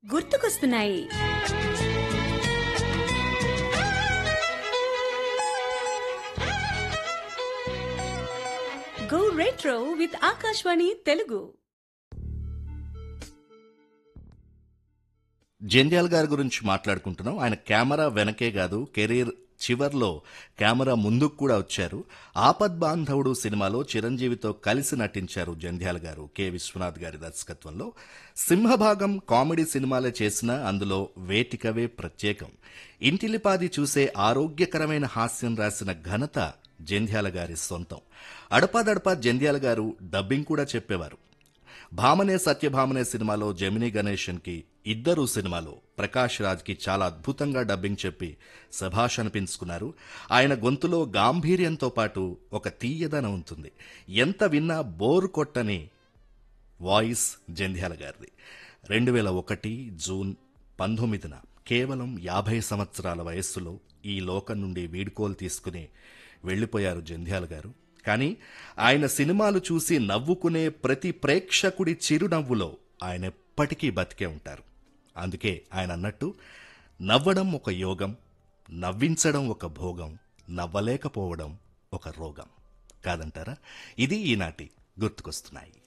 గుర్తుకొస్తున్నాయి go retro with Akashvani Telugu Jandhyala గారి గురించి మాట్లాడుకుంటున్నాం ఆయన కెమెరా వెనకే కాదు కెరీర్ చివర్లో కెమెరా ముందుకు కూడా వచ్చారు ఆపద్ బాంధవుడు సినిమాలో చిరంజీవితో కలిసి నటించారు జంధ్యాల గారు కె విశ్వనాథ్ గారి దర్శకత్వంలో సింహభాగం కామెడీ సినిమాలే చేసినా అందులో వేటికవే ప్రత్యేకం ఇంటిలిపాది చూసే ఆరోగ్యకరమైన హాస్యం రాసిన ఘనత జంధ్యాల గారి సొంతం అడపాదడపా జంధ్యాల గారు డబ్బింగ్ కూడా చెప్పేవారు భామనే సత్యభామనే సినిమాలో జమినీ గణేషన్ కి ఇద్దరు సినిమాలో ప్రకాష్ రాజ్ కి చాలా అద్భుతంగా డబ్బింగ్ చెప్పి శభాష్ అనిపించుకున్నారు ఆయన గొంతులో గాంభీర్యంతో పాటు ఒక తీయదనం ఉంటుంది ఎంత విన్నా బోర్ కొట్టని వాయిస్ జంధ్యాల గారిది రెండు వేల ఒకటి జూన్ పంతొమ్మిదిన కేవలం యాభై సంవత్సరాల వయస్సులో ఈ లోకం నుండి వీడ్కోలు తీసుకుని వెళ్లిపోయారు జంధ్యాల గారు కానీ ఆయన సినిమాలు చూసి నవ్వుకునే ప్రతి ప్రేక్షకుడి చిరునవ్వులో ఆయన ఎప్పటికీ బతికే ఉంటారు అందుకే ఆయన అన్నట్టు నవ్వడం ఒక యోగం నవ్వించడం ఒక భోగం నవ్వలేకపోవడం ఒక రోగం కాదంటారా ఇది ఈనాటి గుర్తుకొస్తున్నాయి